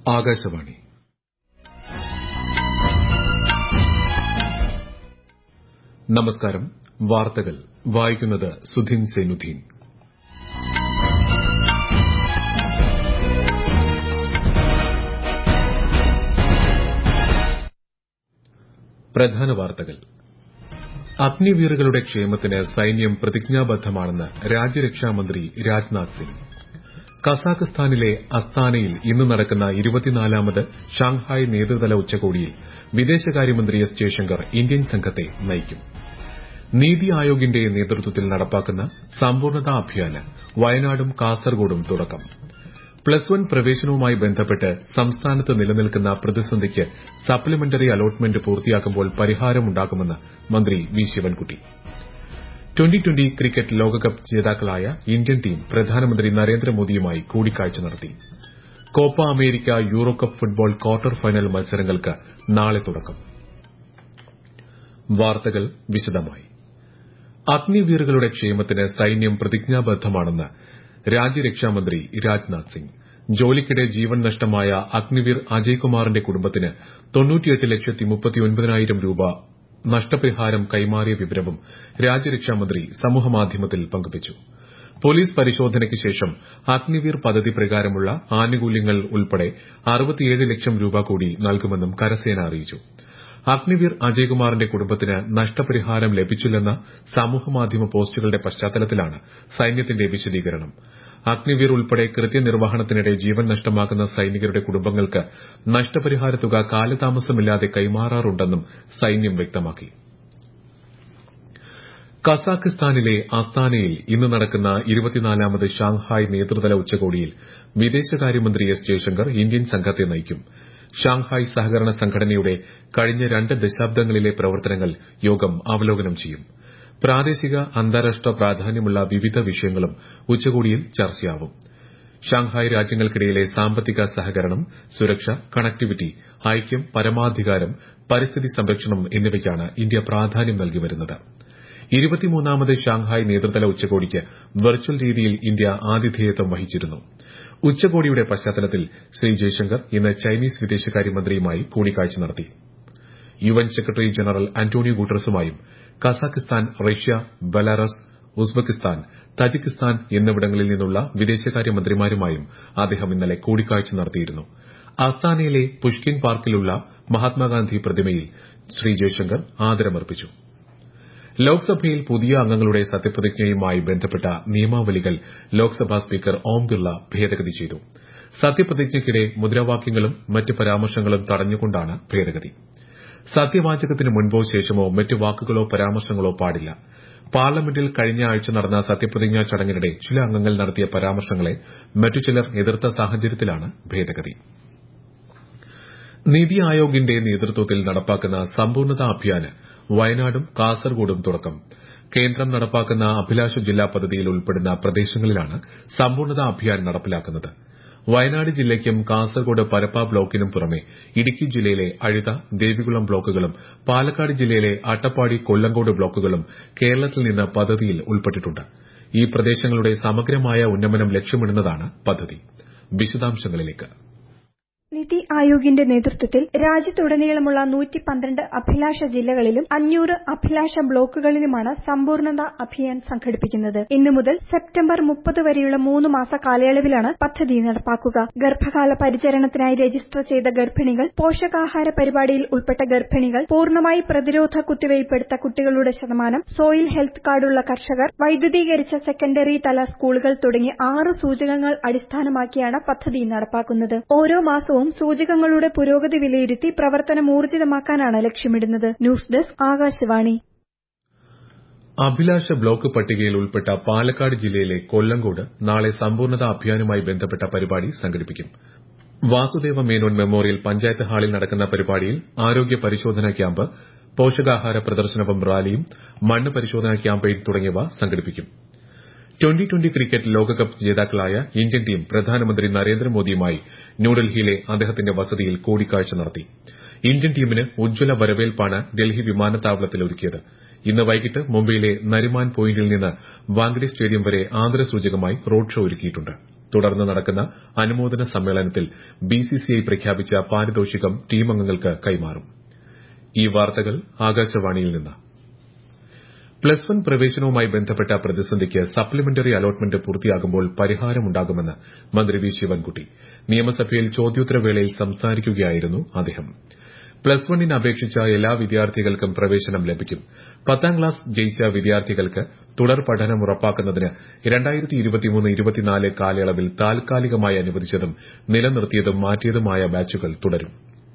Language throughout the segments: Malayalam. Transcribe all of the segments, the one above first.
ആകാശവാണി നമസ്കാരം വാർത്തകൾ വായിക്കുന്നത് സുധിൻ സേനുദ്ദീൻ പ്രധാന വാർത്തകൾ അഗ്നിവീറുകളുടെ ക്ഷേമത്തിന് സൈന്യം പ്രതിജ്ഞാബദ്ധമാണെന്ന് രാജ്യരക്ഷാമന്ത്രി രാജ്നാഥ് സിംഗ് കസാഖ്സ്ഥാനിലെ അസ്താനയിൽ ഇന്ന് നടക്കുന്ന ഇരുപത്തിനാലാമത് ഷാങ്ഹായ് നേതൃതല ഉച്ചകോടിയിൽ വിദേശകാര്യമന്ത്രി എസ് ജയശങ്കർ ഇന്ത്യൻ സംഘത്തെ നയിക്കും നീതി ആയോഗിന്റെ നേതൃത്വത്തിൽ നടപ്പാക്കുന്ന സമ്പൂർണതാ അഭിയാന് വയനാടും കാസർകോടും തുടക്കം പ്ലസ് വൺ പ്രവേശനവുമായി ബന്ധപ്പെട്ട് സംസ്ഥാനത്ത് നിലനിൽക്കുന്ന പ്രതിസന്ധിക്ക് സപ്ലിമെന്ററി അലോട്ട്മെന്റ് പൂർത്തിയാക്കുമ്പോൾ പരിഹാരമുണ്ടാകുമെന്ന് മന്ത്രി V Sivankutty twenty twenty cricket ലോകകപ്പ് ജേതാക്കളായ ഇന്ത്യൻ ടീം പ്രധാനമന്ത്രി നരേന്ദ്രമോദിയുമായി കൂടിക്കാഴ്ച നടത്തി Copa America Euro cup football quarter final മത്സരങ്ങൾക്ക് നാളെ തുടക്കം വാർത്തകൾ വിശദമായി അഗ്നിവീറുകളുടെ ക്ഷേമത്തിന് സൈന്യം പ്രതിജ്ഞാബദ്ധമാണെന്ന് രാജ്യരക്ഷാമന്ത്രി രാജ്നാഥ് സിംഗ് ജോലിക്കിടെ ജീവൻ നഷ്ടമായ അഗ്നിവീർ അജയ്കുമാറിന്റെ കുടുംബത്തിന് ലക്ഷത്തി മുപ്പത്തിയൊൻപതിനായിരം രൂപ നഷ്ടപരിഹാരം കൈമാറിയ വിവരവും രാജ്യരക്ഷാമന്ത്രി സമൂഹമാധ്യമത്തിൽ പങ്കുവച്ചു പോലീസ് പരിശോധനയ്ക്ക് ശേഷം അഗ്നിവീർ പദ്ധതി പ്രകാരമുള്ള ആനുകൂല്യങ്ങൾ ഉൾപ്പെടെ ലക്ഷം രൂപ കൂടി നൽകുമെന്നും കരസേന അറിയിച്ചു അഗ്നിവീർ അജയ്കുമാറിന്റെ കുടുംബത്തിന് നഷ്ടപരിഹാരം ലഭിച്ചില്ലെന്ന സമൂഹമാധ്യമ പോസ്റ്റുകളുടെ പശ്ചാത്തലത്തിലാണ് സൈന്യത്തിന്റെ വിശദീകരണം അഗ്നിവീർ ഉൾപ്പെടെ കൃത്യനിർവഹണത്തിനിടെ ജീവൻ നഷ്ടമാകുന്ന സൈനികരുടെ കുടുംബങ്ങൾക്ക് നഷ്ടപരിഹാര തുക കാലതാമസമില്ലാതെ കൈമാറാറുണ്ടെന്നും സൈന്യം വ്യക്തമാക്കി കസാഖ്സ്ഥാനിലെ അസ്താനയിൽ ഇന്ന് നടക്കുന്ന ഇരുപത്തിനാലാമത് ഷാങ്ഹായ് നേതൃതല ഉച്ചകോടിയിൽ വിദേശകാര്യമന്ത്രി എസ് ജയശങ്കർ ഇന്ത്യൻ സംഘത്തെ നയിക്കും ഷാങ്ഹായ് സഹകരണ സംഘടനയുടെ കഴിഞ്ഞ രണ്ട് ദശാബ്ദങ്ങളിലെ പ്രവർത്തനങ്ങൾ യോഗം അവലോകനം ചെയ്യും പ്രാദേശിക അന്താരാഷ്ട്ര പ്രാധാന്യമുള്ള വിവിധ വിഷയങ്ങളും ഉച്ചകോടിയിൽ ചർച്ചയാവും ഷാങ്ഹായ് രാജ്യങ്ങൾക്കിടയിലെ സാമ്പത്തിക സഹകരണം സുരക്ഷ കണക്ടിവിറ്റി ഐക്യം പരമാധികാരം പരിസ്ഥിതി സംരക്ഷണം എന്നിവയ്ക്കാണ് ഇന്ത്യ പ്രാധാന്യം നൽകി വരുന്നത് ഇരുപത്തിമൂന്നാമത് ഷാങ്ഹായ് നേതൃതല ഉച്ചകോടിക്ക് വെർച്വൽ രീതിയിൽ ഇന്ത്യ ആതിഥേയത്വം വഹിച്ചിരുന്നു ഉച്ചകോടിയുടെ പശ്ചാത്തലത്തിൽ ശ്രീ ജയശങ്കർ ഇന്ന് ചൈനീസ് വിദേശകാര്യമന്ത്രിയുമായി കൂടിക്കാഴ്ച നടത്തി യുഎൻ സെക്രട്ടറി ജനറൽ അന്റോണിയോ ഗുട്ടറസുമായും Kazakhstan Russia Belarus Uzbekistan Tajikistan എന്നിവിടങ്ങളിൽ നിന്നുള്ള വിദേശകാര്യമന്ത്രിമാരുമായും അദ്ദേഹം ഇന്നലെ കൂടിക്കാഴ്ച നടത്തിയിരുന്നു അസ്താനയിലെ പുഷ്കിൻ പാർക്കിലുള്ള മഹാത്മാഗാന്ധി പ്രതിമയിൽ ശ്രീ ജയശങ്കർ ആദരമർപ്പിച്ചു ലോക്സഭയിൽ പുതിയ അംഗങ്ങളുടെ സത്യപ്രതിജ്ഞയുമായി ബന്ധപ്പെട്ട നിയമാവലികൾ ലോക്സഭാ സ്പീക്കർ ഓം ബിർള ഭേദഗതി ചെയ്തു സത്യപ്രതിജ്ഞയ്ക്കിടെ മുദ്രാവാക്യങ്ങളും മറ്റ് പരാമർശങ്ങളും തടഞ്ഞുകൊണ്ടാണ് ഭേദഗതി സത്യവാചകത്തിന് മുൻപോ ശേഷമോ മറ്റ് വാക്കുകളോ പരാമർശങ്ങളോ പാടില്ല പാർലമെന്റിൽ കഴിഞ്ഞ ആഴ്ച നടന്ന സത്യപ്രതിജ്ഞാ ചടങ്ങിനിടെ ചില അംഗങ്ങൾ നടത്തിയ പരാമർശങ്ങളെ മറ്റു ചിലർ എതിർത്ത സാഹചര്യത്തിലാണ് ഭേദഗതി നീതി ആയോഗിന്റെ നേതൃത്വത്തിൽ നടപ്പാക്കുന്ന സമ്പൂർണതാ അഭിയാന് വയനാടും കാസർകോടും തുടക്കം കേന്ദ്രം നടപ്പാക്കുന്ന അഭിലാഷ ജില്ലാ പദ്ധതിയിൽ ഉൾപ്പെടുന്ന പ്രദേശങ്ങളിലാണ് സമ്പൂർണതാ അഭിയാൻ നടപ്പിലാക്കുന്നത് വയനാട് ജില്ലയ്ക്കും കാസർകോട് പരപ്പ ബ്ലോക്കിനും പുറമെ ഇടുക്കി ജില്ലയിലെ അഴുത ദേവികുളം ബ്ലോക്കുകളും പാലക്കാട് ജില്ലയിലെ അട്ടപ്പാടി കൊല്ലങ്കോട് ബ്ലോക്കുകളും കേരളത്തിൽ നിന്ന് പദ്ധതിയിൽ ഉൾപ്പെട്ടിട്ടുണ്ട് ഈ പ്രദേശങ്ങളുടെ സമഗ്രമായ ഉന്നമനം ലക്ഷ്യമിടുന്നതാണ് പദ്ധതി വിശദാംശങ്ങളിലേക്ക് നിതി ആയോഗിന്റെ നേതൃത്വത്തിൽ രാജ്യത്തുടനീളമുള്ള നൂറ്റി പന്ത്രണ്ട് അഭിലാഷ ജില്ലകളിലും അഞ്ഞൂറ് അഭിലാഷ ബ്ലോക്കുകളിലുമാണ് സമ്പൂർണത അഭിയാൻ സംഘടിപ്പിക്കുന്നത് ഇന്നു മുതൽ സെപ്റ്റംബർ മുപ്പത് വരെയുള്ള മൂന്ന് മാസ കാലയളവിലാണ് പദ്ധതി നടപ്പാക്കുക ഗർഭകാല പരിചരണത്തിനായി രജിസ്റ്റർ ചെയ്ത ഗർഭിണികൾ പോഷകാഹാര പരിപാടിയിൽ ഉൾപ്പെട്ട ഗർഭിണികൾ പൂർണ്ണമായി പ്രതിരോധ കുത്തിവയ്പ് എടുത്ത കുട്ടികളുടെ ശതമാനം സോയിൽ ഹെൽത്ത് കാർഡുള്ള കർഷകർ വൈദ്യുതീകരിച്ച സെക്കൻഡറി തല സ്കൂളുകൾ തുടങ്ങി ആറ് സൂചകങ്ങൾ അടിസ്ഥാനമാക്കിയാണ് പദ്ധതി നടപ്പാക്കുന്നത് ഓരോ മാസവും സൂചകങ്ങളുടെ പുരോഗതി വിലയിരുത്തി പ്രവർത്തനം ഊർജിതമാക്കാനാണ് ലക്ഷ്യമിടുന്നത് news desk Akashvani Abhilasha block പട്ടികയിൽ ഉൾപ്പെട്ട പാലക്കാട് ജില്ലയിലെ കൊല്ലങ്കോട് നാളെ സമ്പൂർണതാ അഭിയാനുമായി ബന്ധപ്പെട്ട പരിപാടി സംഘടിപ്പിക്കും വാസുദേവ മേനോൻ മെമ്മോറിയൽ പഞ്ചായത്ത് ഹാളിൽ നടക്കുന്ന പരിപാടിയിൽ ആരോഗ്യ പരിശോധനാ ക്യാമ്പ് പോഷകാഹാര പ്രദർശനവും റാലിയും മണ്ണ് പരിശോധനാ ക്യാമ്പയിൻ തുടങ്ങിയവ സംഘടിപ്പിക്കും ട്വന്റി ട്വന്റി ക്രിക്കറ്റ് ലോകകപ്പ് ജേതാക്കളായ ഇന്ത്യൻ ടീം പ്രധാനമന്ത്രി നരേന്ദ്രമോദിയുമായി ന്യൂഡൽഹിയിലെ അദ്ദേഹത്തിന്റെ വസതിയിൽ കൂടിക്കാഴ്ച നടത്തി ഇന്ത്യൻ ടീമിന് ഉജ്ജ്വല വരവേൽപ്പാണ് ഡൽഹി വിമാനത്താവളത്തിൽ ഒരുക്കിയത് ഇന്ന് വൈകിട്ട് മുംബൈയിലെ നരിമാൻ പോയിന്റിൽ നിന്ന് വാങ്കഡെ സ്റ്റേഡിയം വരെ ആദരസൂചകമായി റോഡ് ഷോ ഒരുക്കിയിട്ടുണ്ട് തുടർന്ന് നടക്കുന്ന അനുമോദന സമ്മേളനത്തിൽ ബിസിസിഐ പ്രഖ്യാപിച്ച പാരിതോഷികം ടീം അംഗങ്ങൾക്ക് കൈമാറും ഈ വാർത്തകൾ ആകാശവാണിയിൽ നിന്ന് പ്ലസ് വൺ പ്രവേശനവുമായി ബന്ധപ്പെട്ട പ്രതിസന്ധിക്ക് സപ്ലിമെന്ററി അലോട്ട്മെന്റ് പൂർത്തിയാകുമ്പോൾ പരിഹാരമുണ്ടാകുമെന്ന് മന്ത്രി വി ശിവൻകുട്ടി നിയമസഭയിൽ ചോദ്യോത്തരവേളയിൽ സംസാരിക്കുകയായിരുന്നു അദ്ദേഹം പ്ലസ് വണ്ണിന് അപേക്ഷിച്ച എല്ലാ വിദ്യാർത്ഥികൾക്കും പ്രവേശനം ലഭിക്കും പത്താം ക്ലാസ് ജയിച്ച വിദ്യാർത്ഥികൾക്ക് തുടർ പഠനം ഉറപ്പാക്കുന്നതിന് കാലയളവിൽ താൽക്കാലികമായി അനുവദിച്ചതും നിലനിർത്തിയതും മാറ്റിയതുമായ ബാച്ചുകൾ തുടരും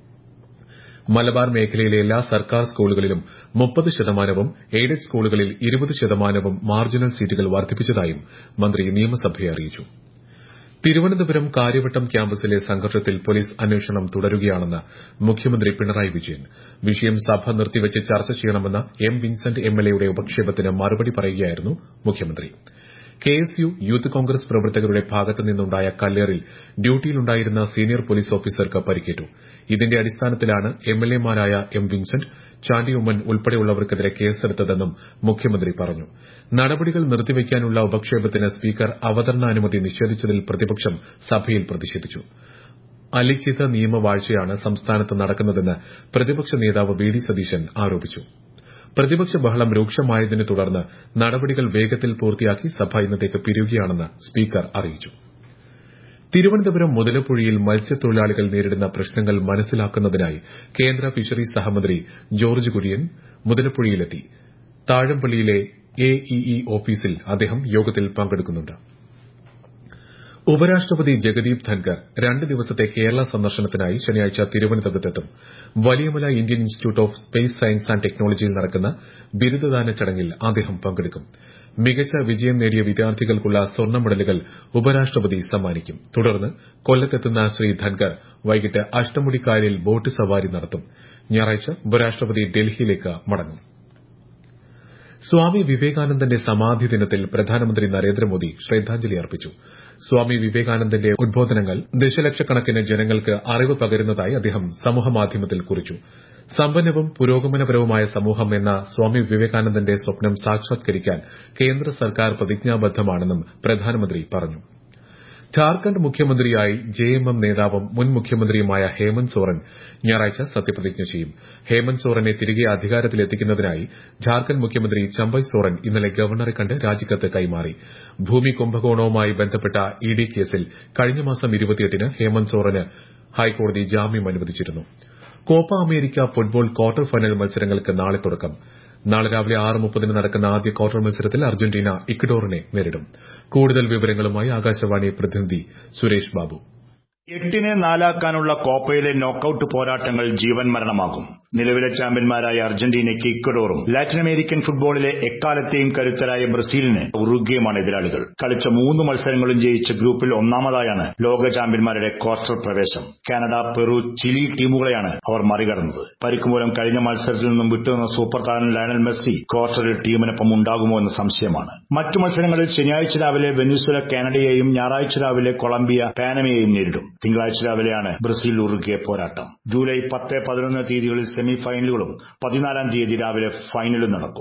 മലബാർ മേഖലയിലെ എല്ലാ സർക്കാർ സ്കൂളുകളിലും മുപ്പത് ശതമാനവും എയ്ഡഡ് സ്കൂളുകളിൽ ഇരുപത് ശതമാനവും മാർജിനൽ സീറ്റുകൾ വർദ്ധിപ്പിച്ചതായും മന്ത്രി നിയമസഭയെ അറിയിച്ചു തിരുവനന്തപുരം കാര്യവട്ടം ക്യാമ്പസിലെ സംഘർഷത്തിൽ പോലീസ് അന്വേഷണം തുടരുകയാണെന്ന് മുഖ്യമന്ത്രി പിണറായി വിജയൻ വിഷയം സഭ നിർത്തിവച്ച് ചർച്ച ചെയ്യണമെന്ന എം വിൻസെന്റ് എംഎൽഎയുടെ ഉപക്ഷേപത്തിന് മറുപടി പറയുകയായിരുന്നു മുഖ്യമന്ത്രി കെഎസ്യു യൂത്ത് കോൺഗ്രസ് പ്രവർത്തകരുടെ ഭാഗത്തു നിന്നുണ്ടായ കല്ലേറിൽ ഡ്യൂട്ടിയിലുണ്ടായിരുന്ന സീനിയർ പോലീസ് ഓഫീസർക്ക് പരിക്കേറ്റു ഇതിന്റെ അടിസ്ഥാനത്തിലാണ് എംഎൽഎമാരായ എം വിൻസെന്റ് ചാണ്ടി ഉമ്മൻ ഉൾപ്പെടെയുള്ളവർക്കെതിരെ കേസെടുത്തതെന്നും മുഖ്യമന്ത്രി പറഞ്ഞു നടപടികൾ നിർത്തിവയ്ക്കാനുള്ള ഉപക്ഷേപത്തിന് സ്പീക്കർ അവതരണാനുമതി നിഷേധിച്ചതിൽ പ്രതിപക്ഷം സഭയിൽ പ്രതിഷേധിച്ചു അലിഖിത നിയമവാഴ്ചയാണ് സംസ്ഥാനത്ത് നടക്കുന്നതെന്ന് പ്രതിപക്ഷ നേതാവ് വി ഡി സതീശൻ ആരോപിച്ചു പ്രതിപക്ഷ ബഹളം രൂക്ഷമായതിനെ തുടർന്ന് നടപടികൾ വേഗത്തിൽ പൂർത്തിയാക്കി സഭ ഇന്നത്തേക്ക് പിരിയുകയാണെന്ന് സ്പീക്കർ അറിയിച്ചു തിരുവനന്തപുരം മുതലപ്പുഴയിൽ മത്സ്യത്തൊഴിലാളികൾ നേരിടുന്ന പ്രശ്നങ്ങൾ മനസ്സിലാക്കുന്നതിനായി കേന്ദ്ര ഫിഷറീസ് സഹമന്ത്രി ജോർജ് കുര്യൻ മുതലപ്പുഴയിലെത്തി താഴമ്പള്ളിയിലെ എഇഇ ഓഫീസിൽ അദ്ദേഹം യോഗത്തിൽ പങ്കെടുക്കുന്നുണ്ട് ഉപരാഷ്ട്രപതി ജഗദീപ് ധൻകർ രണ്ട് ദിവസത്തെ കേരള സന്ദർശനത്തിനായി ശനിയാഴ്ച തിരുവനന്തപുരത്തെത്തും Valiyamala Indian institute of space science and ടെക്നോളജിയിൽ നടക്കുന്ന ബിരുദദാന ചടങ്ങിൽ അദ്ദേഹം പങ്കെടുക്കും മികച്ച വിജയം നേടിയ വിദ്യാർത്ഥികൾക്കുള്ള സ്വർണ്ണ മെഡലുകൾ ഉപരാഷ്ട്രപതി സമ്മാനിക്കും തുടർന്ന് കൊല്ലത്തെത്തുന്ന ശ്രീ ധൻകർ വൈകിട്ട് അഷ്ടമുടിക്കായലിൽ ബോട്ട് സവാരി നടത്തും ഞായറാഴ്ച ഉപരാഷ്ട്രപതി ഡൽഹിയിലേക്ക് മടങ്ങും സ്വാമി വിവേകാനന്ദന്റെ സമാധി ദിനത്തിൽ പ്രധാനമന്ത്രി നരേന്ദ്രമോദി ശ്രദ്ധാഞ്ജലി അർപ്പിച്ചു സ്വാമി വിവേകാനന്ദന്റെ ഉദ്ബോധനങ്ങൾ ദശലക്ഷക്കണക്കിന് ജനങ്ങൾക്ക് അറിവ് പകരുന്നതായി അദ്ദേഹം സമൂഹമാധ്യമത്തിൽ കുറിച്ചു സമ്പന്നവും പുരോഗമനപരവുമായ സമൂഹം എന്ന സ്വാമി വിവേകാനന്ദന്റെ സ്വപ്നം സാക്ഷാത്കരിക്കാൻ കേന്ദ്ര സർക്കാർ പ്രതിജ്ഞാബദ്ധമാണെന്നും പ്രധാനമന്ത്രി പറഞ്ഞു ഝാർഖണ്ഡ് മുഖ്യമന്ത്രിയായി ജെഎംഎം നേതാവും മുൻ മുഖ്യമന്ത്രിയുമായ ഹേമന്ത് സോറൻ ഞായറാഴ്ച സത്യപ്രതിജ്ഞ ചെയ്യും ഹേമന്ത് സോറനെ തിരികെ അധികാരത്തിലെത്തിക്കുന്നതിനായി ഝാർഖണ്ഡ് മുഖ്യമന്ത്രി ചമ്പൈ സോറൻ ഇന്നലെ ഗവർണറെ കണ്ട് രാജിക്കത്ത് കൈമാറി ഭൂമി കുംഭകോണവുമായി ബന്ധപ്പെട്ട ഇഡി കേസിൽ കഴിഞ്ഞ മാസം ഇരുപത്തിയെട്ടിന് ഹേമന്ത് സോറന് ഹൈക്കോടതി ജാമ്യം അനുവദിച്ചിരുന്നു Copa America football quarter final മത്സരങ്ങൾക്ക് നാളെ തുടക്കം നാളെ രാവിലെ ആറ് മുപ്പതിന് നടക്കുന്ന ആദ്യ ക്വാർട്ടർ മത്സരത്തിൽ അർജന്റീന ഇക്വഡോറിനെ നേരിടും കൂടുതൽ വിവരങ്ങളുമായി ആകാശവാണി പ്രതിനിധി സുരേഷ് ബാബു എട്ടിനെ നാലാക്കാനുള്ള കോപ്പയിലെ നോക്കൌട്ട് പോരാട്ടങ്ങൾ ജീവൻ മരണമാകും നിലവിലെ ചാമ്പ്യന്മാരായ അർജന്റീനയ്ക്ക് ഇക്വഡോറും ലാറ്റിൻ അമേരിക്കൻ ഫുട്ബോളിലെ എക്കാലത്തെയും കരുത്തരായ ബ്രസീലിന് ഉറുഗ്വയുമാണ് എതിരാളികൾ കളിച്ച മൂന്ന് മത്സരങ്ങളും ജയിച്ച ഗ്രൂപ്പിൽ ഒന്നാമതായാണ് ലോക ചാമ്പ്യന്മാരുടെ ക്വാർട്ടർ പ്രവേശം കാനഡ പെറു ചിലി ടീമുകളെയാണ് അവർ മറികടന്നത് പരിക്ക് മൂലം കഴിഞ്ഞ മത്സരത്തിൽ നിന്നും വിട്ടുനിന്ന സൂപ്പർ താരം ലയണൽ മെസ്സി ക്വാർട്ടറിൽ ടീമിനൊപ്പം ഉണ്ടാകുമോ എന്ന് സംശയമാണ് മറ്റു മത്സരങ്ങളിൽ ശനിയാഴ്ച രാവിലെ വെനിസുല കാനഡയെയും ഞായറാഴ്ച രാവിലെ കൊളംബിയ പാനമയെയും നേരിടും തിങ്കളാഴ്ച രാവിലെയാണ് ബ്രസീൽ ഉറുഗ്വെ പോരാട്ടം ജൂലൈ പത്ത് പതിനൊന്ന് തീയതികളിൽ സെമി ഫൈനലുകളും പതിനാലാം തീയതി രാവിലെ ഫൈനലും നടക്കും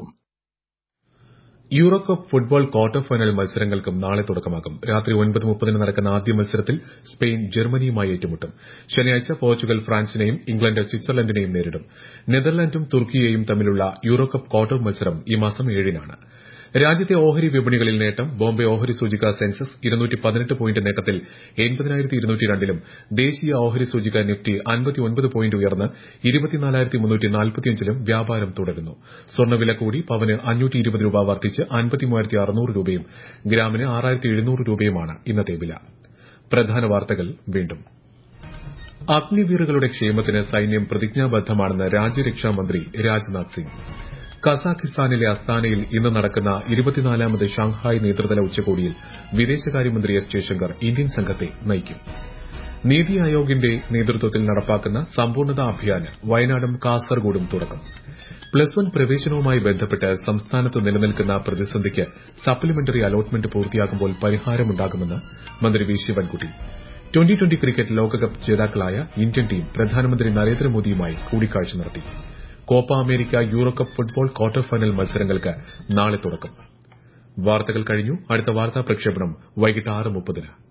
Euro cup football quarter final മത്സരങ്ങൾക്കും നാളെ തുടക്കമാകും രാത്രി ഒൻപത് മുപ്പതിന് നടക്കുന്ന ആദ്യ മത്സരത്തിൽ സ്പെയിൻ ജർമ്മനിയുമായി ഏറ്റുമുട്ടും ശനിയാഴ്ച പോർച്ചുഗൽ ഫ്രാൻസിനെയും ഇംഗ്ലണ്ട് സ്വിറ്റ്സർലൻഡിനെയും നേരിടും നെതർലൻഡും തുർക്കിയെയും തമ്മിലുള്ള യൂറോ കപ്പ് ക്വാർട്ടർ മത്സരം ഈ മാസം ഏഴിനാണ് രാജ്യത്തെ ഓഹരി വിപണികളിൽ നേട്ടം ബോംബെ ഓഹരി സൂചിക സെൻസസ് ഇരുന്നൂറ്റി പതിനെട്ട് പോയിന്റ് നേട്ടത്തിൽ എൺപതിനായിരത്തി ഇരുന്നൂറ്റി രണ്ടിലും ദേശീയ ഓഹരി സൂചിക നിഫ്റ്റി അൻപത്തിയൊൻപത് പോയിന്റ് ഉയർന്ന് ഇരുപത്തിനാലായിരത്തി മുന്നൂറ്റി നാൽപ്പത്തിയഞ്ചിലും വ്യാപാരം തുടരുന്നു സ്വർണ്ണവില കൂടി പവന് അഞ്ഞൂറ്റി ഇരുപത് രൂപ വർദ്ധിച്ച് അൻപത്തിമൂവായിരത്തി അറുന്നൂറ് രൂപയും ഗ്രാമിന് ആറായിരത്തി എഴുന്നൂറ് രൂപയുമാണ് ഇന്നത്തെ വില പ്രധാന വാർത്തകൾ വീണ്ടും അഗ്നിവീറുകളുടെ ക്ഷേമത്തിന് സൈന്യം പ്രതിജ്ഞാബദ്ധമാണെന്ന് രാജ്യരക്ഷാ മന്ത്രി രാജ്നാഥ് സിംഗ് കസാഖിസ്ഥാനിലെ അസ്താനയിൽ ഇന്ന് നടക്കുന്ന ഇരുപത്തിനാലാമത് ഷാങ്ഹായ് നേതൃതല ഉച്ചകോടിയിൽ വിദേശകാര്യമന്ത്രി എസ് ജയശങ്കർ ഇന്ത്യൻ സംഘത്തെ നയിക്കും നീതി ആയോഗിന്റെ നേതൃത്വത്തിൽ നടപ്പാക്കുന്ന സമ്പൂർണ്ണത അഭിയാന് വയനാടും കാസർഗോഡും തുടക്കം പ്ലസ് വൺ പ്രവേശനവുമായി ബന്ധപ്പെട്ട് സംസ്ഥാനത്ത് നിലനിൽക്കുന്ന പ്രതിസന്ധിക്ക് സപ്ലിമെന്ററി അലോട്ട്മെന്റ് പൂർത്തിയാകുമ്പോൾ പരിഹാരമുണ്ടാകുമെന്ന് മന്ത്രി V Sivankutty twenty twenty cricket ലോകകപ്പ് ജേതാക്കളായ ഇന്ത്യൻ ടീം പ്രധാനമന്ത്രി നരേന്ദ്രമോദിയുമായി കൂടിക്കാഴ്ച നടത്തി Copa America Euro cup football quarter final മത്സരങ്ങൾക്ക് നാളെ തുടക്കം വാർത്തകൾ കഴിഞ്ഞു അടുത്ത വാർത്താ പ്രക്ഷേപണം വൈകിട്ട് ആറ് മുപ്പതിന്